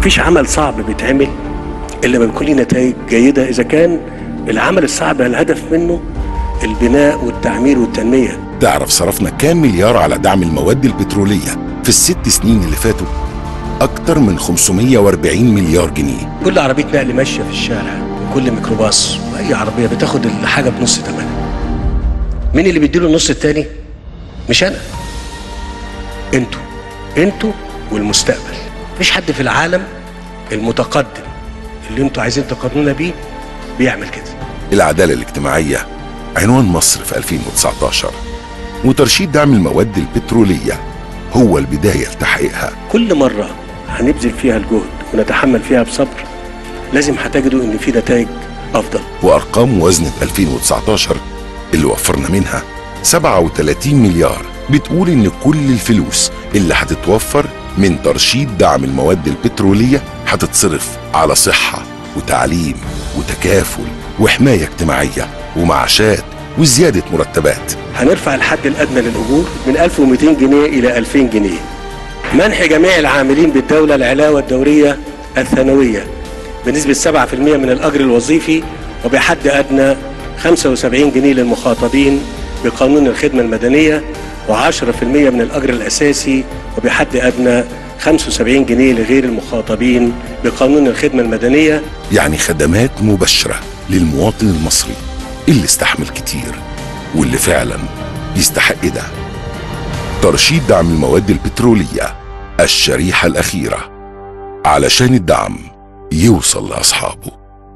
مفيش عمل صعب بيتعمل الا ما بيكون ليه نتائج جيده اذا كان العمل الصعب الهدف منه البناء والتعمير والتنميه تعرف صرفنا كام مليار على دعم المواد البترولية في الست سنين اللي فاتوا؟ أكتر من 540 مليار جنيه كل عربيه نقل ماشيه في الشارع وكل ميكروباص واي عربيه بتاخد الحاجه بنص ثمنها مين اللي بيديله النص التاني مش انا انتوا انتوا والمستقبل مفيش حد في العالم المتقدم اللي انتوا عايزين تقارنونا بيه بيعمل كده العدالة الاجتماعية عنوان مصر في 2019 وترشيد دعم المواد البترولية هو البداية لتحقيقها كل مرة هنبذل فيها الجهد ونتحمل فيها بصبر لازم هتجدوا ان في نتائج افضل وأرقام موازنة 2019 اللي وفرنا منها 37 مليار بتقول إن كل الفلوس اللي هتتوفر من ترشيد دعم المواد البترولية هتتصرف على صحة وتعليم وتكافل وحماية اجتماعية ومعاشات وزيادة مرتبات هنرفع الحد الادنى للاجور من 1200 جنيه الى 2000 جنيه منح جميع العاملين بالدوله العلاوه الدوريه الثانويه بنسبه 7% من الاجر الوظيفي وبحد ادنى 75 جنيه للمخاطبين بقانون الخدمه المدنيه و10% من الاجر الاساسي وبحد ادنى 75 جنيه لغير المخاطبين بقانون الخدمه المدنيه يعني خدمات مباشرة للمواطن المصري اللي استحمل كتير واللي فعلا يستحق ده ترشيد دعم المواد البترولية الشريحة الأخيرة علشان الدعم يوصل لأصحابه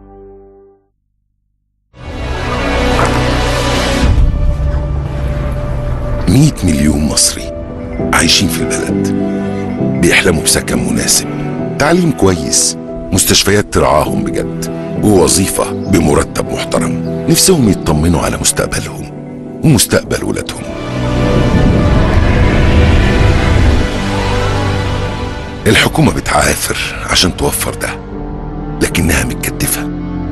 مئة مليون مصري عايشين في البلد بيحلموا بسكن مناسب تعليم كويس مستشفيات ترعاهم بجد ووظيفة بمرتب محترم نفسهم يطمنوا على مستقبلهم ومستقبل ولادهم الحكومة بتعافر عشان توفر ده لكنها متكتفة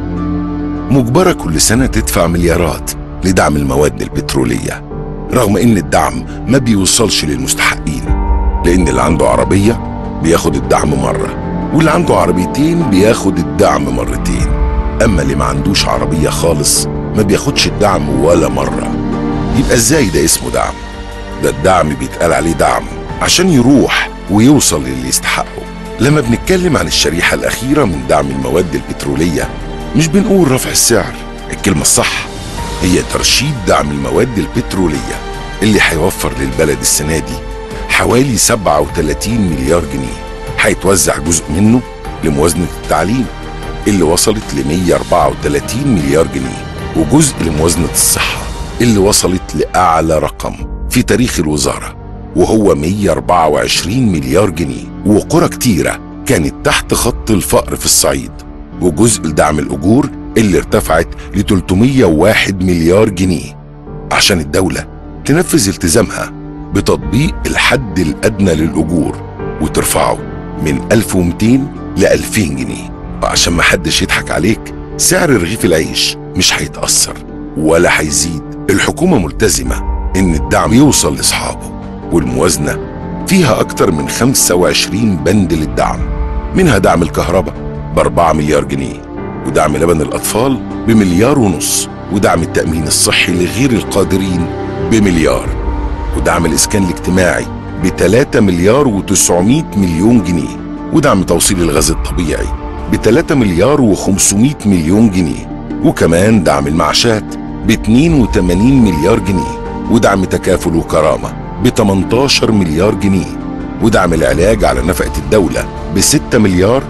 مجبرة كل سنة تدفع مليارات لدعم المواد البترولية رغم ان الدعم ما بيوصلش للمستحقين لان اللي عنده عربية بياخد الدعم مرة واللي عنده عربيتين بياخد الدعم مرتين اما اللي ما عندوش عربية خالص ما بياخدش الدعم ولا مرة يبقى ازاي ده اسمه دعم ده الدعم بيتقال عليه دعم عشان يروح ويوصل للي يستحقه لما بنتكلم عن الشريحة الأخيرة من دعم المواد البترولية مش بنقول رفع السعر الكلمة الصح هي ترشيد دعم المواد البترولية اللي هيوفر للبلد السنة دي حوالي 37 مليار جنيه هيتوزع جزء منه لموازنة التعليم اللي وصلت ل 134 مليار جنيه وجزء لموازنة الصحة اللي وصلت لأعلى رقم في تاريخ الوزارة وهو 124 مليار جنيه وقرى كتيرة كانت تحت خط الفقر في الصعيد وجزء لدعم الأجور اللي ارتفعت ل 301 مليار جنيه عشان الدولة تنفذ التزامها بتطبيق الحد الأدنى للأجور وترفعه من 1200 ل 2000 جنيه وعشان ما حدش يضحك عليك سعر رغيف العيش مش هيتأثر ولا هيزيد الحكومة ملتزمة إن الدعم يوصل لأصحابه والموازنة فيها أكتر من 25 بند للدعم منها دعم الكهرباء ب 4 مليار جنيه ودعم لبن الأطفال بمليار ونص ودعم التأمين الصحي لغير القادرين بمليار ودعم الإسكان الاجتماعي ب 3 مليار و900 مليون جنيه ودعم توصيل الغاز الطبيعي ب 3 مليار و500 مليون جنيه وكمان دعم المعاشات ب 82 مليار جنيه ودعم تكافل وكرامة ب 18 مليار جنيه ودعم العلاج على نفقة الدولة ب 6 مليار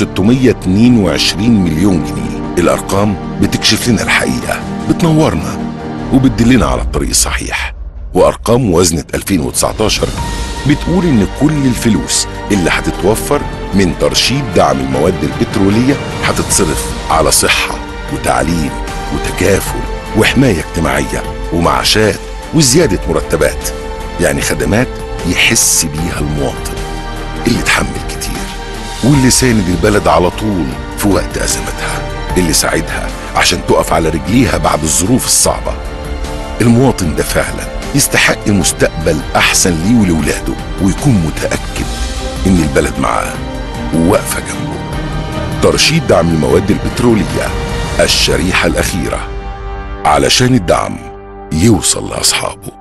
و622 مليون جنيه الأرقام بتكشف لنا الحقيقة بتنورنا وبتدلنا على الطريق الصحيح وأرقام موازنة 2019 بتقول إن كل الفلوس اللي هتتوفر من ترشيد دعم المواد البترولية هتتصرف على صحة وتعليم وتكافل وحماية اجتماعية ومعاشات وزيادة مرتبات يعني خدمات يحس بيها المواطن اللي اتحمل كتير واللي ساند البلد على طول في وقت أزمتها اللي ساعدها عشان تقف على رجليها بعد الظروف الصعبة المواطن ده فعلا يستحق مستقبل أحسن ليه ولولاده ويكون متأكد إن البلد معاه وواقفة جنبه ترشيد دعم المواد البترولية الشريحة الأخيرة علشان الدعم يوصل لأصحابه